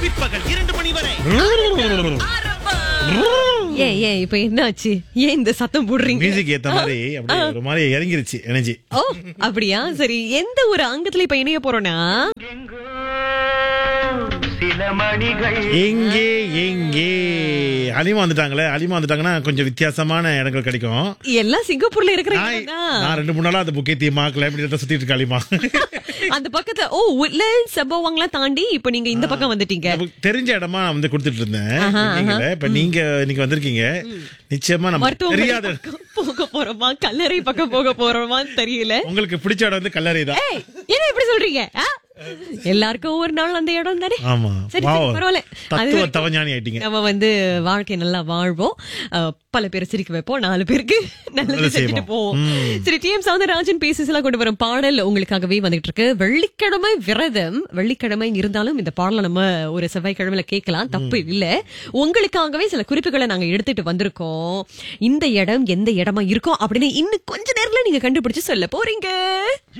பிற்பகல் இரண்டு மணி வரை ஏன் ஏன் இப்ப என்னாச்சு ஏன் இந்த சத்தம் போடுறீங்க மியூசிக் ஏத்த மாதிரி அப்படியே ஒரு மாதிரி இறங்கிருச்சு எனர்ஜி ஓ அப்படியா சரி எந்த ஒரு அங்கத்துல இப்ப இணைய போறோம்னா சில மணிகள் எங்கே எங்கே அலிமா வந்துட்டாங்களே அலிமா வந்துட்டாங்கன்னா கொஞ்சம் வித்தியாசமான இடங்கள் கிடைக்கும் எல்லாம் சிங்கப்பூர்ல இருக்கிற நான் இடம்தான். நான் ரெண்டு மூணு நாளா அந்த புக்கே தீமா கிளம்பி சுத்திட்டு இருக்க அலிமா அந்த பக்கத்துல ஓ உட்லண்ட் சம்பவம் எல்லாம் தாண்டி இப்ப நீங்க இந்த பக்கம் வந்துட்டீங்க நமக்கு தெரிஞ்ச இடமா நான் வந்து கொடுத்துட்டு இருந்தேன் ஆஹா, நீங்களே இப்ப நீங்க இன்னைக்கு வந்திருக்கீங்க நிச்சயமா நம்ம மருத்துவமனை தெரியாத பக்கம் போக போறோமா கல்லறை பக்கம் போக போறோமான்னு தெரியல உங்களுக்கு பிடிச்ச இடம் வந்து கல்லறை தான் ஏய், என்ன இப்படி சொல்றீங்க ஆ? எல்லாருக்கும் ஒரு நாள் அந்த இடம் தானே ஆமா சரி, வாவ். சரி, பரவாயில்ல. அது தத்துவ வரைக்கும் தவஞானி ஆயிட்டீங்க நம்ம வந்து வாழ்க்கை நல்லா வாழ்வோம் அஹ், பல பேரை சிரிக்க வைப்போம் நாலு பேருக்கு நல்லது நல்லது செஞ்சுட்டு செய்வோம். போவோம் ம். சரி டி எம் சவுந்தரராஜன் பேசிஸ் எல்லாம் கொண்டு வரும் பாடல் உங்களுக்காகவே வந்துட்டு இருக்கு வெள்ளிக்கிழமை விரதம் வெள்ளிக்கிழமை இருந்தாலும் இந்த பாடலை நம்ம ஒரு செவ்வாய்க்கிழமையில கேட்கலாம் தப்பு இல்ல உங்களுக்காகவே சில குறிப்புகளை நாங்க எடுத்துட்டு வந்திருக்கோம் இந்த இடம் எந்த இடமா இருக்கும் அப்படின்னு இன்னும் கொஞ்ச நேரத்துல நீங்க கண்டுபிடிச்சு சொல்ல போறீங்க